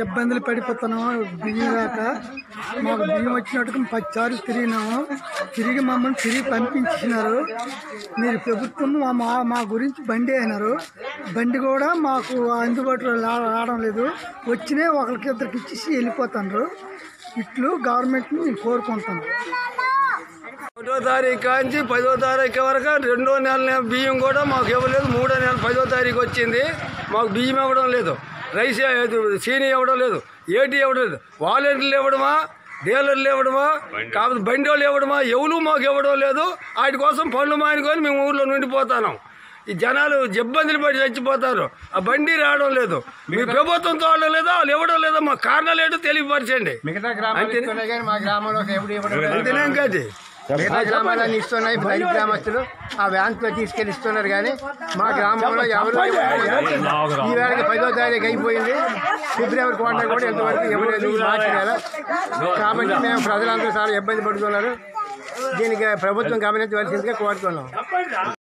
ఇబ్బందులు పడిపోతున్నాము బియ్యం రాక మాకు బియ్యం వచ్చినట్టుగా పచ్చారు తిరిగినాము తిరిగి మమ్మల్ని తిరిగి పంపించినారు మీరు ప్రభుత్వం మా మా మా గురించి బండి అయినారు బండి కూడా మాకు అందుబాటులో రా- రావడం లేదు వచ్చినే ఒకరికి ఇద్దరికి ఇచ్చేసి వెళ్ళిపోతున్నారు ఇట్లు గవర్నమెంట్ని నేను కోరుకుంటాను ఒకటో తారీఖు కాంచి పదో తారీఖు వరకు రెండో నెల నెల బియ్యం కూడా మాకు ఇవ్వలేదు మూడో నెల పదో తారీఖు వచ్చింది మాకు బియ్యం ఇవ్వడం లేదు రైస్ ఏ- సీని ఇవ్వడం లేదు ఏటీ ఇవ్వడం లేదు వాలంటీర్లు ఇవ్వడమా డీలర్లు ఇవ్వడమా కాకపోతే బండి వాళ్ళు ఇవ్వడమా ఎవరు మాకు ఇవ్వడం లేదు వాటి కోసం పనులు మానుకొని మేము ఊర్లో నుండిపోతాను ఈ జనాలు ఇబ్బందులు పడి చచ్చిపోతారు ఆ బండి రావడం లేదు మీ ప్రభుత్వం తోడడం లేదా వాళ్ళు ఇవ్వడం లేదా మా కారణాలు ఏంటో తెలియపరచండి మిగతా గ్రామాలు ఇస్తున్నాయి కానీ మా గ్రామంలో ఎప్పుడు ఇవ్వడం లేదు. అంతేనా ఇంకది మిగతా గ్రామాలన్నీ ఇస్తున్నాయి బయట గ్రామస్తులు ఆ వ్యాన్ తో తీసుకెళ్లి ఇస్తున్నారు కానీ మా గ్రామంలో ఎవరు ఈ వేళకి పదో తారీఖు అయిపోయింది ఫిబ్రవరి క్వార్టర్ కూడా ఎంతవరకు ఇవ్వలేదు ఈ మార్చి నెల కాబట్టి మేము ప్రజలందరూ చాలా ఇబ్బంది పడుతున్నారు దీనికి ప్రభుత్వం గమనించవలసిందిగా కోరుతున్నాం